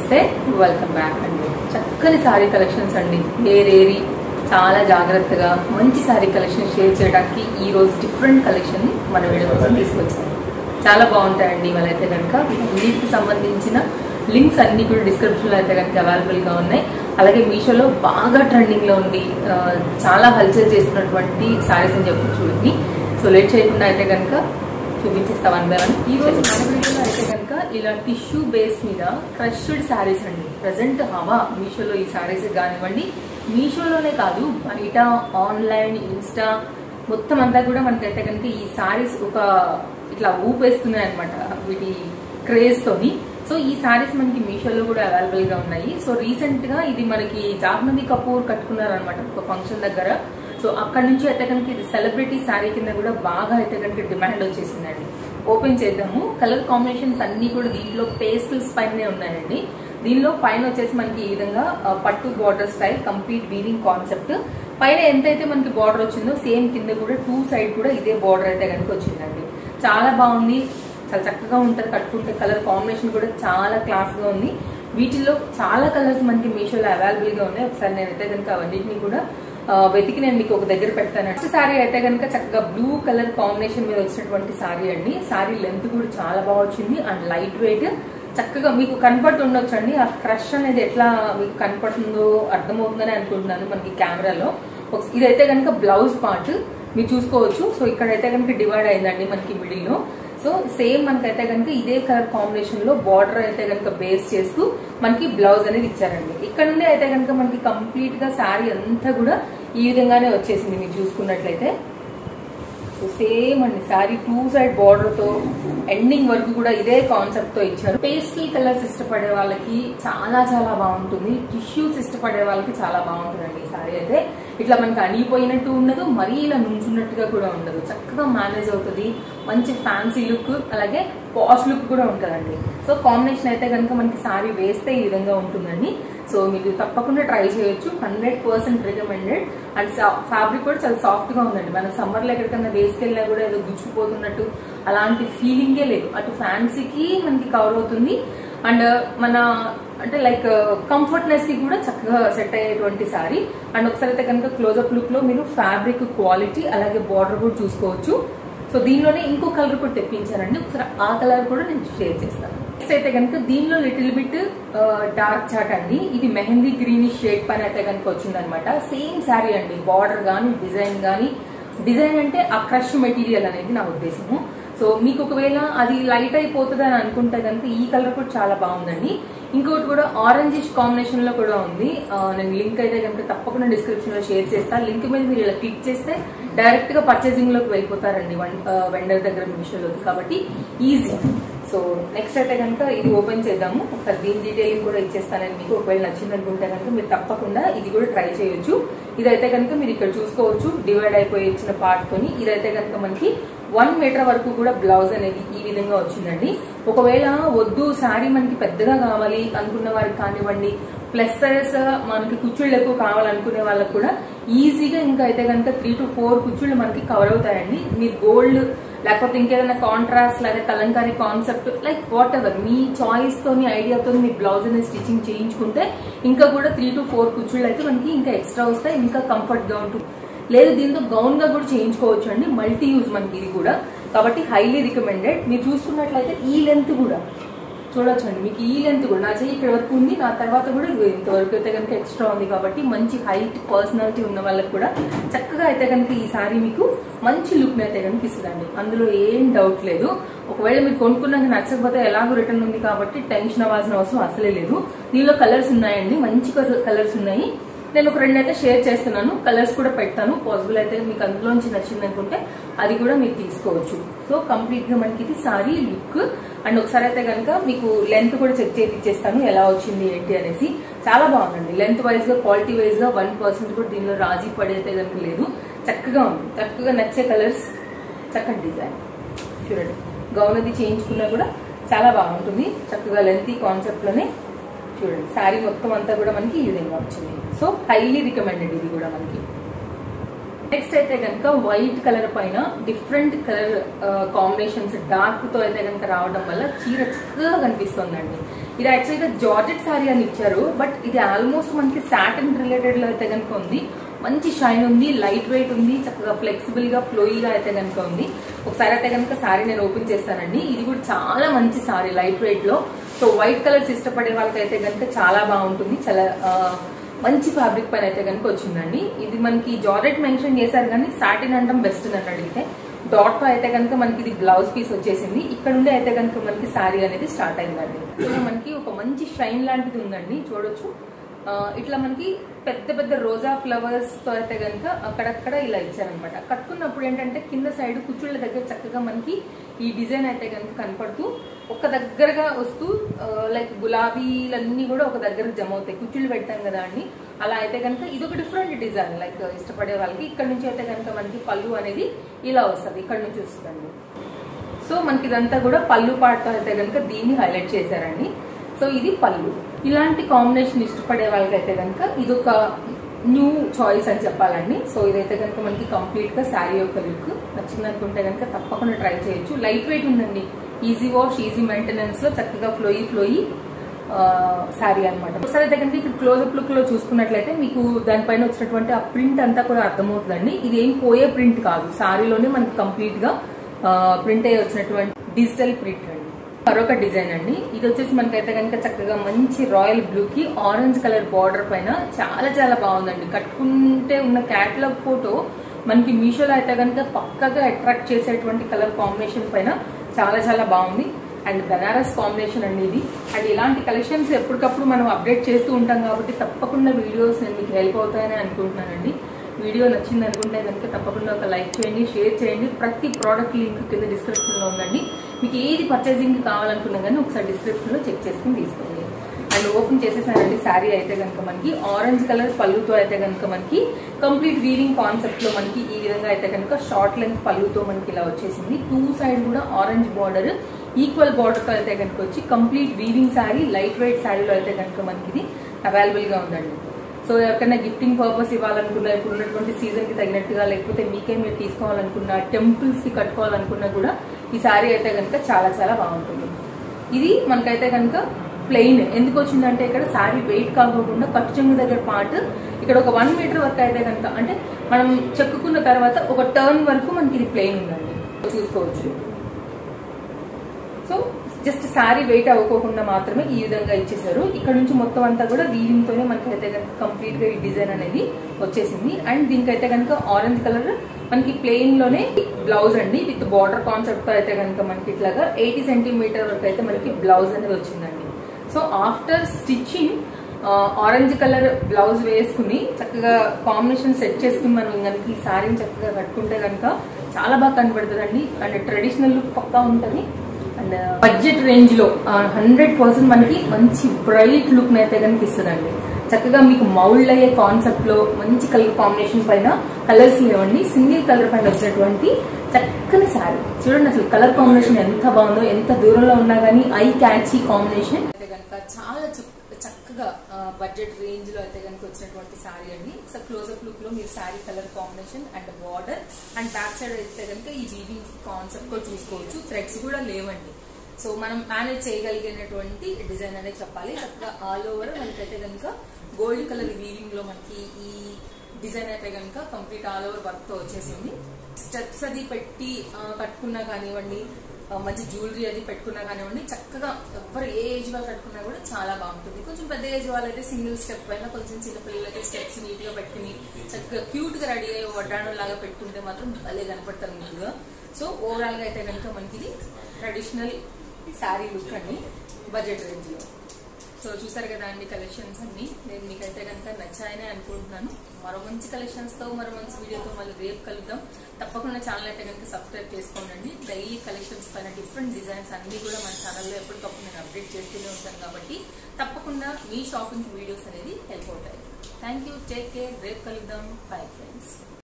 నమస్తే welcome back అండి చక్కని సారీ కలెక్షన్స్ అండి ఏరేరి చాలా జాగ్రత్తగా మంచి సారీ కలెక్షన్ షేర్ చేయడానికి ఈ రోజు డిఫరెంట్ కలెక్షన్ మన వీడియో కోసం తీసుకొచ్చాను చాలా బాగుంటాయండి ఇవాళైతే కనుక వీటికి సంబంధించిన లింక్స్ అన్ని కూడా డిస్క్రిప్షన్ లో అయితే కనుక అవైలబుల్ గా ఉన్నాయి అలాగే మీషోలో బాగా ట్రెండింగ్ లో ఉండి ఆ, చాలా హల్చల్ చేస్తున్నటువంటి సారీస్ అని చెప్పి చూడండి సో లేట్ చేయకుండా అయితే కనుక చూపించేస్తా వన్ బై వన్ ఈ రోజు మన వీడియోలో అయితే కనుక ఇలా టిష్యూ బేస్ మీద క్రష్డ్ శారీస్ అండి ప్రజెంట్ హవా మీషోలో ఈ శారీస్ కానివ్వండి మీషోలోనే కాదు బయట ఆన్లైన్ ఇన్స్టా మొత్తం అంతా కూడా మనకైతే కనుక ఈ శారీస్ ఒక ఇట్లా ఊపేస్తున్నాయి అనమాట వీటి క్రేజ్ తోని సో ఈ శారీస్ మనకి మీషోలో కూడా అవైలబుల్ గా ఉన్నాయి సో రీసెంట్ గా ఇది మనకి జాహ్నవి కపూర్ కట్టుకున్నారనమాట ఒక ఫంక్షన్ దగ్గర సో అక్కడ నుంచి అయితే కనుక ఇది సెలబ్రిటీ శారీ కింద కూడా బాగా అయితే కనుక డిమాండ్ వచ్చేసిందండి ఓపెన్ చేద్దాము కలర్ కాంబినేషన్స్ అన్ని కూడా దీంట్లో పేస్టల్స్ పైనే ఉన్నాయండి దీనిలో పైన వచ్చేసి మనకి ఈ విధంగా ఆ, పట్టు border style complete weaving concept పైన ఎంతైతే మనకి బార్డర్ వచ్చిందో సేమ్ కింద కూడా టూ సైడ్ కూడా ఇదే బార్డర్ అయితే కనుక వచ్చిందండి చాలా బాగుంది చాలా చక్కగా ఉంటుంది కట్టుకుంటే కలర్ కాంబినేషన్ కూడా చాలా క్లాస్ గా ఉంది వీటిల్లో చాలా కలర్స్ మనకి మీషోలో అవైలబుల్ గా ఉన్నాయి ఒకసారి నేనైతే కనుక అవన్నిటిని కూడా ఆ, వెతికి నేను మీకు ఒక దగ్గర పెడతాను నెక్స్ట్ సారీ అయితే కనుక చక్కగా బ్లూ కలర్ కాంబినేషన్ మీద వచ్చినటువంటి సారీ అండి సారీ లెంత్ కూడా చాలా బాగా వచ్చింది అండ్ లైట్ వెయిట్ చక్కగా మీకు కనపడుతూ ఉండొచ్చండి ఆ క్రష్ అనేది ఎట్లా మీకు కనపడుతుందో అర్థమవుతుందని అనుకుంటున్నాను మనకి కెమెరాలో ఒక- ఇదైతే కనుక బ్లౌజ్ పార్ట్ మీరు చూసుకోవచ్చు సో ఇక్కడైతే కనుక డివైడ్ అయిందండి మనకి మిడిల్ లో సో సేమ్ మనకైతే కనుక ఇదే కలర్ కాంబినేషన్ లో బార్డర్ అయితే కనుక బేస్ చేస్తూ మనకి బ్లౌజ్ అనేది ఇచ్చారండి ఇక్కడ నుండి అయితే కనుక మనకి కంప్లీట్ గా శారీ అంతా కూడా ఈ విధంగానే వచ్చేసింది మీరు చూసుకున్నట్లయితే సో సేమ్ అండి శారీ టూ సైడ్ బార్డర్ తో ఎండింగ్ వరకు కూడా ఇదే కాన్సెప్ట్ తో ఇచ్చారు పేస్టల్ కలర్స్ ఇష్టపడే వాళ్ళకి చాలా చాలా బాగుంటుంది టిష్యూస్ ఇష్టపడే వాళ్ళకి చాలా బాగుంటుందండి ఈ శారీ అయితే ఇట్లా మనకి అణిగిపోయినట్టు ఉండదు మరీ ఇలా నుంచున్నట్టుగా కూడా ఉండదు చక్కగా మేనేజ్ అవుతుంది మంచి ఫ్యాన్సీ లుక్ అలాగే పాష్ లుక్ కూడా ఉంటుందండి సో కాంబినేషన్ అయితే కనుక మనకి శారీ వేస్తే ఈ విధంగా ఉంటుందండి సో మీరు తప్పకుండా ట్రై చేయొచ్చు hundred percent recommended and fabric కూడా చాలా సాఫ్ట్ గా ఉందండి మన సమ్మర్ లో ఎక్కడికన్నా వేసుకెళ్ళినా కూడా ఏదో గుచ్చుకుపోతున్నట్టు అలాంటి ఫీలింగే లేదు అటు ఫ్యాన్సీకి మనకి కవర్ అవుతుంది అండ్ మన అంటే లైక్ కంఫర్ట్నెస్ కి కూడా చక్కగా సెట్ అయ్యేటువంటి సారీ అండ్ ఒకసారి అయితే కనుక క్లోజ్అప్ లుక్ లో మీరు ఫ్యాబ్రిక్ క్వాలిటీ అలాగే బార్డర్ కూడా చూసుకోవచ్చు సో దీనిలోనే ఇంకో కలర్ కూడా తెప్పించానండి ఒకసారి ఆ కలర్ కూడా నేను షేర్ చేస్తాను నెక్స్ట్ అయితే కనుక దీనిలో లిటిల్ బిట్ డార్క్ చాట్ అండి ఇది మెహందీ గ్రీన్ షేడ్ పైన అయితే కనుక వచ్చిందనమాట సేమ్ శారీ అండి బార్డర్ గానీ డిజైన్ గానీ డిజైన్ అంటే ఆ క్రష్ మెటీరియల్ అనేది నా ఉద్దేశము సో మీకు ఒకవేళ అది లైట్ అయిపోతుంది అని అనుకుంటే కనుక ఈ కలర్ కూడా చాలా బాగుందండి ఇంకోటి కూడా ఆరెంజిష్ కాంబినేషన్ లో కూడా ఉంది ఆ, నేను లింక్ అయితే కనుక తప్పకుండా డిస్క్రిప్షన్ లో షేర్ చేస్తాను లింక్ మీద మీరు ఇలా క్లిక్ చేస్తే డైరెక్ట్ గా పర్చేసింగ్ లోకి వెళ్ళిపోతారండి వెండర్ దగ్గర మీషోలోకి కాబట్టి ఈజీ సో నెక్స్ట్ అయితే కనుక ఇది ఓపెన్ చేద్దాము ఒకసారి దీని డీటెయిలింగ్ కూడా ఇచ్చేస్తానని మీకు ఒకవేళ నచ్చింది అనుకుంటే కనుక మీరు తప్పకుండా ఇది కూడా ట్రై చేయొచ్చు ఇదైతే కనుక మీరు ఇక్కడ చూసుకోవచ్చు డివైడ్ అయిపోయి ఇచ్చిన పార్ట్ తోని ఇదైతే కనుక మనకి వన్ మీటర్ వరకు కూడా బ్లౌజ్ అనేది ఈ విధంగా వచ్చిందండి ఒకవేళ వద్దు శారీ మనకి పెద్దగా కావాలి అనుకున్న వారికి కానివ్వండి ప్లస్ సైజ్ మనకి కుచ్చుళ్ళు ఎక్కువ కావాలనుకునే వాళ్ళకి కూడా ఈజీగా ఇంకా అయితే కనుక త్రీ టు ఫోర్ కుచ్చుళ్ళు మనకి కవర్ అవుతాయండి మీరు గోల్డ్ లేకపోతే ఇంకేదైనా కాంట్రాస్ట్ లేదా Kalamkari concept like whatever మీ చాయిస్ తోని ఐడియాతో మీరు బ్లౌజ్ అనేది స్టిచ్చింగ్ చేయించుకుంటే ఇంకా కూడా త్రీ టు ఫోర్ కుచ్చుళ్ళు అయితే మనకి ఇంకా ఎక్స్ట్రా వస్తాయి ఇంకా కంఫర్ట్ గా ఉంటుంది లేదు దీంతో గౌన్ గా కూడా చేయించుకోవచ్చు అండి మల్టీ యూజ్ మనకి ఇది కూడా కాబట్టి హైలీ రికమెండెడ్ మీరు చూసుకున్నట్లయితే ఈ లెంత్ కూడా చూడొచ్చండి మీకు ఈ లెంత్ కూడా నా చెయ్యి ఇక్కడ వరకు ఉంది నా తర్వాత కూడా ఇదిగో ఇంతవరకు అయితే కనుక ఎక్స్ట్రా ఉంది కాబట్టి మంచి హైట్ పర్సనాలిటీ ఉన్న వాళ్ళకి కూడా చక్కగా అయితే కనుక ఈ సారీ మీకు మంచి లుక్ అయితే కనుక ఇస్తుందండి అందులో ఏం డౌట్ లేదు ఒకవేళ మీరు కొనుక్కున్నాక నచ్చకపోతే ఎలాగో రిటర్న్ ఉంది కాబట్టి టెన్షన్ అవ్వాల్సిన అవసరం అసలే లేదు దీనిలో కలర్స్ ఉన్నాయండి మంచి కలర్స్ ఉన్నాయి నేను ఒక రెండు అయితే షేర్ చేస్తున్నాను కలర్స్ కూడా పెడతాను పాసిబుల్ అయితే మీకు అందులోంచి నచ్చింది అనుకుంటే అది కూడా మీరు తీసుకోవచ్చు సో కంప్లీట్ గా మనకి ఇది సారీ లుక్ అండ్ ఒకసారి అయితే కనుక మీకు లెంత్ కూడా చెక్ చేసి ఇచ్చేస్తాను ఎలా వచ్చింది ఏంటి అనేసి చాలా బాగుందండి లెంత్ వైజ్ గా క్వాలిటీ వైజ్ గా వన్ పర్సెంట్ కూడా దీనిలో రాజీ పడేతే కనుక లేదు చక్కగా ఉంది చక్కగా నచ్చే కలర్స్ చక్కటి డిజైన్ చూడండి గౌన్ అది చేయించుకున్నా కూడా చాలా బాగుంటుంది చక్కగా లెంతీ కాన్సెప్ట్ లోనే చూడండి శారీ మొత్తం అంతా కూడా మనకి ఈ విధంగా వచ్చింది సో హైలీ రికమెండెడ్ ఇది కూడా మనకి నెక్స్ట్ అయితే కనుక వైట్ కలర్ పైన డిఫరెంట్ కలర్ కాంబినేషన్స్ డార్క్ తో అయితే కనుక రావడం వల్ల చీర చక్కగా కనిపిస్తుందండి ఇది యాక్చువల్ గా జార్జెట్ సారీ అని ఇచ్చారు బట్ ఇది ఆల్మోస్ట్ మనకి సాటిన్ రిలేటెడ్ లో అయితే కనుక ఉంది మంచి షైన్ ఉంది లైట్ వెయిట్ ఉంది చక్కగా ఫ్లెక్సిబుల్ గా ఫ్లోయిగా అయితే కనుక ఉంది ఒకసారి అయితే కనుక సారీ నేను ఓపెన్ చేస్తానండి ఇది కూడా చాలా మంచి సారీ లైట్ వెయిట్ లో సో వైట్ కలర్స్ ఇష్టపడే వాళ్ళకైతే కనుక చాలా బాగుంటుంది చాలా ఆ, మంచి ఫ్యాబ్రిక్ పైన అయితే కనుక వచ్చిందండి ఇది మనకి జార్జెట్ మెన్షన్ చేశారు కానీ సాటిన్ అంటాం బెస్ట్ అని అడిగితే డాట్ తో అయితే కనుక మనకి ఇది బ్లౌజ్ పీస్ వచ్చేసింది ఇక్కడ నుండి అయితే కనుక మనకి సారీ అనేది స్టార్ట్ అయిందండి ఇక్కడ మనకి ఒక మంచి షైన్ లాంటిది ఉందండి చూడొచ్చు ఆ, ఇట్లా మనకి పెద్ద పెద్ద రోజా ఫ్లవర్స్ తో అయితే కనుక అక్కడక్కడ ఇలా ఇచ్చారనమాట కట్టుకున్నప్పుడు ఏంటంటే కింద సైడ్ కుచ్చుళ్ళ దగ్గర చక్కగా మనకి ఈ డిజైన్ అయితే కనుక కనపడుతూ ఒక దగ్గరగా వస్తూ లైక్ గులాబీలన్నీ కూడా ఒక దగ్గర జమ అవుతాయి కుచ్చుళ్ళు పెడతాం కదా అండి అలా అయితే కనుక ఇది ఒక డిఫరెంట్ డిజైన్ లైక్ ఇష్టపడే వాళ్ళకి ఇక్కడ నుంచి అయితే కనుక మనకి పళ్ళు అనేది ఇలా వస్తుంది ఇక్కడ నుంచి వస్తుందండి సో మనకి ఇదంతా కూడా పళ్ళు పాటతో అయితే కనుక దీన్ని హైలైట్ చేశారండి సో ఇది పళ్ళు ఇలాంటి కాంబినేషన్ ఇష్టపడే వాళ్ళకైతే కనుక ఇది ఒక న్యూ చాయిస్ అని చెప్పాలండి సో ఇదైతే కనుక మనకి కంప్లీట్ గా శారీ యొక్క లుక్ నచ్చింది అనుకుంటే కనుక తప్పకుండా ట్రై చేయొచ్చు లైట్ వెయిట్ ఉందండి ఈజీ వాష్ ఈజీ మెయింటెనెన్స్ లో చక్కగా ఫ్లోయి ఫ్లోయి శారీ అనమాట ఒకసారి అయితే కనుక ఇక్కడ క్లోజ్అప్ లుక్ లో చూసుకున్నట్లయితే మీకు దానిపైన వచ్చినటువంటి ఆ ప్రింట్ అంతా కూడా అర్థమవుతుందండి ఇది ఏం పోయే ప్రింట్ కాదు శారీలోనే మనకి కంప్లీట్ గా ప్రింట్ అయ్యి వచ్చినటువంటి డిజిటల్ ప్రింట్ అండి మరొక డిజైన్ అండి ఇది వచ్చేసి మనకైతే కనుక చక్కగా మంచి రాయల్ బ్లూ కి ఆరెంజ్ కలర్ బార్డర్ పైన చాలా చాలా బాగుందండి కట్టుకుంటే ఉన్న క్యాటలాగ్ ఫోటో మనకి మీషోలో అయితే కనుక పక్కగా అట్రాక్ట్ చేసేటువంటి కలర్ కాంబినేషన్ పైన చాలా చాలా బాగుంది అండ్ బెనారస్ కాంబినేషన్ అండి ఇది అండ్ ఇలాంటి కలెక్షన్స్ ఎప్పటికప్పుడు మనం అప్డేట్ చేస్తూ ఉంటాం కాబట్టి తప్పకుండా వీడియోస్ నేను మీకు హెల్ప్ అవుతాయని అనుకుంటున్నానండి వీడియో నచ్చింది అనుకుంటే కనుక తప్పకుండా ఒక లైక్ చేయండి షేర్ చేయండి ప్రతి ప్రోడక్ట్ లింక్ కింద డిస్క్రిప్షన్ లో ఉందండి మీకు ఏది పర్చేసింగ్ కావాలనుకున్నా కానీ ఒకసారి డిస్క్రిప్షన్ లో చెక్ చేసుకుని తీసుకోండి అండ్ ఓపెన్ చేసేసానండి శారీ అయితే కనుక మనకి ఆరెంజ్ కలర్ పళ్ళుతో అయితే కనుక మనకి కంప్లీట్ వీవింగ్ కాన్సెప్ట్ లో మనకి ఈ విధంగా అయితే కనుక షార్ట్ లెంత్ పళ్ళుతో మనకి ఇలా వచ్చేసింది టూ సైడ్ కూడా ఆరెంజ్ బార్డర్ ఈక్వల్ బార్డర్ తో అయితే కనుక వచ్చి complete weaving sari light weight శారీలో అయితే కనుక మనకి ఇది అవైలబుల్ గా ఉందండి సో ఎవరికైనా గిఫ్టింగ్ పర్పస్ ఇవ్వాలనుకున్నా ఇప్పుడు ఉన్నటువంటి సీజన్ కి తగినట్టుగా లేకపోతే మీకే మీరు తీసుకోవాలనుకున్నా టెంపుల్స్ కి కట్టుకోవాలనుకున్నా కూడా ఈ శారీ అయితే కనుక చాలా చాలా బాగుంటుంది ఇది మనకైతే కనుక ప్లెయిన్ ఎందుకు వచ్చిందంటే ఇక్కడ శారీ వెయిట్ కాకోకుండా కట్టు చెంగు దగ్గర పార్ట్ ఇక్కడ ఒక వన్ మీటర్ వరకు అయితే కనుక అంటే మనం చెక్కుకున్న తర్వాత ఒక టర్న్ వరకు మనకి ఇది ప్లెయిన్ ఉందండి చూసుకోవచ్చు సో జస్ట్ శారీ వెయిట్ అవ్వకోకుండా మాత్రమే ఈ విధంగా ఇచ్చేసారు ఇక్కడ నుంచి మొత్తం అంతా కూడా వీవింగ్ తోనే మనకైతే కనుక కంప్లీట్ గా ఈ డిజైన్ అనేది వచ్చేసింది అండ్ దీనికైతే కనుక ఆరెంజ్ కలర్ మనకి ప్లెయిన్ లోనే బ్లౌజ్ అండి విత్ బార్డర్ కాన్సెప్ట్ తో అయితే కనుక మనకి ఇట్లాగా ఎయిటీ సెంటీమీటర్ వరకు అయితే మనకి బ్లౌజ్ అనేది వచ్చిందండి so after stitching orange colour blouse వేసుకుని చక్కగా కాంబినేషన్ సెట్ చేసుకుని మనం కనుక ఈ శారీని చక్కగా కట్టుకుంటే కనుక చాలా బాగా కనబడుతుందండి అండ్ ట్రెడిషనల్ లుక్ పక్కా ఉంటుంది అండ్ బడ్జెట్ రేంజ్ లో హండ్రెడ్ పర్సెంట్ మనకి మంచి బ్రైట్ లుక్ అయితే కనుక ఇస్తుందండి చక్కగా మీకు మౌల్డ్ అయ్యే కాన్సెప్ట్ లో మంచి కలర్ కాంబినేషన్ పైన కలర్స్ లేవండి సింగిల్ కలర్ పైన వచ్చినటువంటి చక్కని శారీ చూడండి అసలు కలర్ కాంబినేషన్ ఎంత బాగుందో ఎంత దూరంలో ఉన్నా కానీ ఐ క్యాచీ కాంబినేషన్ అయితే కనుక చాలా చక్కగా బడ్జెట్ రేంజ్ లో అయితే కనుక వచ్చినటువంటి శారీ అండి సో క్లోజ్అప్ లుక్ లో మీరు sari colour combination and border and back side అయితే కనుక ఈ వీవింగ్ కాన్సెప్ట్ కూడా చూసుకోవచ్చు థ్రెడ్స్ కూడా లేవండి సో మనం మేనేజ్ చేయగలిగినటువంటి డిజైన్ అనే చెప్పాలి చక్కగా ఆల్ ఓవర్ మనకైతే కనుక గోల్డ్ కలర్ వీవింగ్ లో మనకి ఈ డిజైన్ అయితే కనుక కంప్లీట్ ఆల్ ఓవర్ వర్క్ తో వచ్చేసింది స్టెప్స్ అది పెట్టి ఆ, కట్టుకున్నా కానివ్వండి ఆ, మంచి జ్యువెలరీ అది పెట్టుకున్నా కానివ్వండి చక్కగా ఎవరు ఏ ఏజ్ వాళ్ళు కట్టుకున్నా కూడా చాలా బాగుంటుంది కొంచెం పెద్ద ఏజ్ వాళ్ళైతే సింగిల్ స్టెప్ పైన కొంచెం చిన్న పిల్లలకి స్టెప్స్ నీట్ గా పెట్టుకుని చక్కగా క్యూట్ గా రెడీ అయ్యి వడ్డాణం లాగా పెట్టుకుంటే మాత్రం భలే కనపడతారు నీట్గా సో ఓవరాల్ గా అయితే కనుక మనకి ఇది ట్రెడిషనల్ శారీ లుక్ అండి బడ్జెట్ రేంజ్ లో సో చూసారు కదా అండి కలెక్షన్స్ అన్ని నేను మీకైతే కనుక నచ్చాయనే అనుకుంటున్నాను మరో మంచి కలెక్షన్స్ తో మరో మంచి వీడియోతో మళ్ళీ రేపు కలుద్దాం తప్పకుండా ఛానల్ అయితే కనుక సబ్స్క్రైబ్ చేసుకోండి డైలీ కలెక్షన్స్ పైన డిఫరెంట్ డిజైన్స్ అన్ని కూడా మన ఛానల్లో ఎప్పటికప్పుడు నేను అప్డేట్ చేస్తూనే ఉంటాను కాబట్టి తప్పకుండా మీ షాపింగ్ వీడియోస్ అనేది హెల్ప్ అవుతాయి థ్యాంక్ యూ టేక్ కేర్ రేపు కలుద్దాం బై ఫ్రెండ్స్